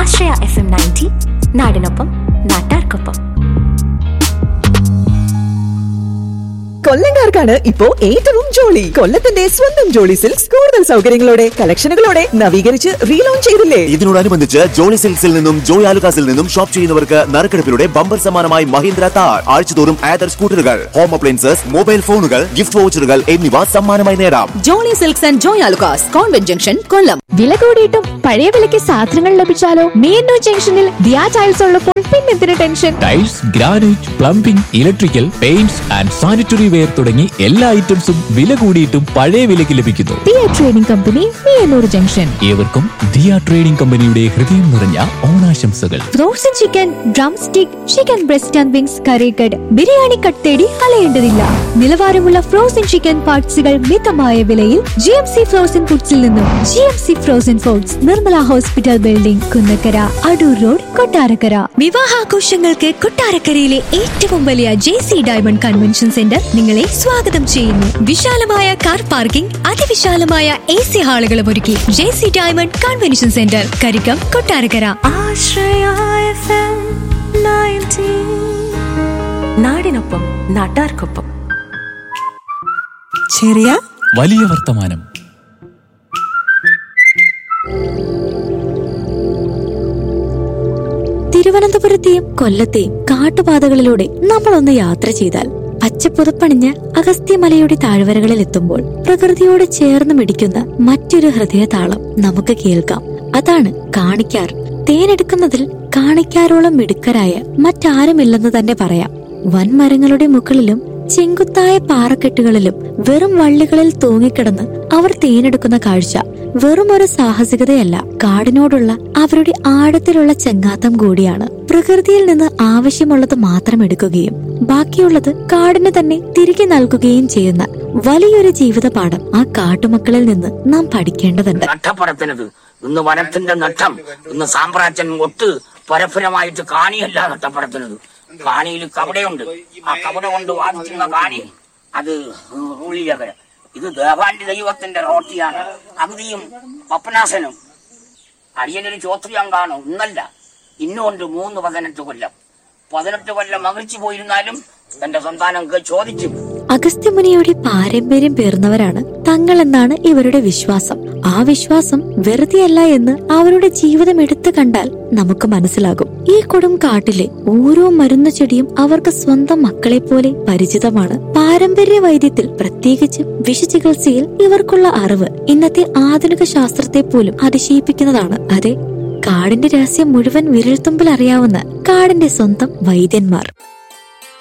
ആശ്രയ F M ninety നാടിനൊപ്പം നാട്ടാർക്കൊപ്പം കൊല്ലങ്കാർക്കാണ് ഇപ്പോ ഏറ്റവും ജോളി കൊല്ലത്തിന്റെ സ്വന്തം ജോളി സിൽക്സ് കൂടുതൽ സൗകര്യങ്ങളോടെ കളക്ഷനുകളോടെ നവീകരിച്ച് റീലോഞ്ച് ചെയ്തില്ലേ ഇതിനോടനുബന്ധിച്ച് ജോളി സിൽക്സിൽ നിന്നും ജോയ് ആലുകാസിൽ നിന്നും ഷോപ്പ് ചെയ്യുന്നവർക്ക് നറുക്കെടുപ്പിലൂടെ ബമ്പർ സമ്മാനമായി മഹീന്ദ്ര താർ ആഴ്ചതോറും ആദർ സ്കൂട്ടറുകൾ ഹോം അപ്ലയൻസസ് മൊബൈൽ ഫോണുകൾ ഗിഫ്റ്റ് വൗച്ചറുകൾ എന്നിവ സമ്മാനമായി നേടാം Jolly Silks and Joy Alukkas convent junction Kollam വില കൂടിയിട്ടും പഴയ വിലയ്ക്ക് സാധനങ്ങൾ ലഭിച്ചാലോ മീനു ജംഗ്ഷനിൽ ദിയാ ടൈൽസ് ഉള്ളപ്പോൾ പിന്നെന്തിന് tension tiles granite plumbing electrical paints and sanitary ware തുടങ്ങി എല്ലാ ഐറ്റംസും വില കൂടിയിട്ടും പഴയ വിലയ്ക്ക് ലഭിക്കുന്നു Diya trading company Miyannoor junction ഏവർക്കും ദിയ ട്രേഡിംഗ് കമ്പനിയുടെ ഹൃദയം നിറഞ്ഞ ഓണാശംസകൾ frozen chicken drumstick chicken breast and wings curry cut biryani cut തേടി അലയേണ്ടതില്ല നിലവാരമുള്ള ഫ്രോസൺ ചിക്കൻ പാർട്സുകൾ മിതമായ വിലയിൽ ജി എം സി ഫ്രോസൺ ഫുഡ്സിൽ നിന്നും G M C frozen foods Nirmala hospital building Kunnakkara Adoor road Kottarakkara വിവാഹാഘോഷങ്ങൾക്ക് കൊട്ടാരക്കരയിലെ ഏറ്റവും വലിയ J C diamond convention centre നിങ്ങളെ സ്വാഗതം ചെയ്യുന്നു വിശാലമായ കാർ പാർക്കിംഗ് അതിവിശാലമായ എ സി ഹാളുകളും ഒരുക്കി J C diamond convention centre Karikkam Kottarakkara Ashraya F M ninety നാടിനൊപ്പം നാട്ടാർക്കൊപ്പം ചെറിയ വലിയ വർത്തമാനം തിരുവനന്തപുരത്തെയും കൊല്ലത്തെയും കാട്ടുപാതകളിലൂടെ നമ്മളൊന്ന് യാത്ര ചെയ്താൽ പച്ചപ്പുതപ്പണിഞ്ഞ് അഗസ്ത്യമലയുടെ താഴ്വരകളിൽ എത്തുമ്പോൾ പ്രകൃതിയോട് ചേർന്ന് മിടിക്കുന്ന മറ്റൊരു ഹൃദയതാളം നമുക്ക് കേൾക്കാം അതാണ് കാണിക്കാർ തേനെടുക്കുന്നതിൽ കാണിക്കാരോളം മിടുക്കരായ മറ്റാരുമില്ലെന്ന് തന്നെ പറയാം വൻമരങ്ങളുടെ മുകളിലും ചെങ്കുത്തായ പാറക്കെട്ടുകളിലും വെറും വള്ളികളിൽ തൂങ്ങിക്കിടന്ന് അവർ തേനെടുക്കുന്ന കാഴ്ച വെറും ഒരു സാഹസികതയല്ല കാടിനോടുള്ള അവരുടെ ആഴത്തിലുള്ള ചെങ്ങാത്തം കൂടിയാണ് പ്രകൃതിയിൽ നിന്ന് ആവശ്യമുള്ളത് മാത്രം എടുക്കുകയും ബാക്കിയുള്ളത് കാടിന് തന്നെ തിരികെ നൽകുകയും ചെയ്യുന്ന വലിയൊരു ജീവിത പാഠം ആ കാട്ടുമക്കളിൽ നിന്ന് നാം പഠിക്കേണ്ടതുണ്ട് നട്ടപ്പരത്തിനത് ഇന്ന് വനത്തിന്റെ നട്ടം ഇന്ന് സാമ്രാജ്യൻ ഒട്ട് പരസ്പരമായിട്ട് കാണിയല്ല നട്ടപ്പരത്തിനത് കാണിയിൽ കവടയുണ്ട് ആ കവട കൊണ്ട് വാദിക്കുന്ന കാണി അത് ഉള്ളിയകര ഇത് ദേവാന്റെ ദൈവത്തിന്റെ റോട്ടിയാണ് അഗ്നിയും പപ്പനാസനും അടിയനൊരു ചോത്രിയാൻ കാണും ഇന്നല്ല ഇന്നുകൊണ്ട് മൂന്ന് പതിനെട്ട് കൊല്ലം പതിനെട്ട് കൊല്ലം മകിഴ്ച പോയിരുന്നാലും തന്റെ സന്താനം ചോദിക്കും അഗസ്ത്യമുനിയുടെ പാരമ്പര്യം പേർന്നവരാണ് തങ്ങളെന്നാണ് ഇവരുടെ വിശ്വാസം ആ വിശ്വാസം വെറുതെയല്ല എന്ന് അവരുടെ ജീവിതം എടുത്തു കണ്ടാൽ നമുക്ക് മനസ്സിലാകും ഈ കൊടും കാട്ടിലെ ഓരോ മരുന്ന് ചെടിയും അവർക്ക് സ്വന്തം മക്കളെ പോലെ പരിചിതമാണ് പാരമ്പര്യ വൈദ്യത്തിൽ പ്രത്യേകിച്ച് വിഷചികിത്സയിൽ ഇവർക്കുള്ള അറിവ് ഇന്നത്തെ ആധുനിക ശാസ്ത്രത്തെ പോലും അതിശയിപ്പിക്കുന്നതാണ് അതെ കാടിന്റെ രഹസ്യം മുഴുവൻ വിരൽത്തുമ്പിൽ അറിയാവുന്ന കാടിന്റെ സ്വന്തം വൈദ്യന്മാർ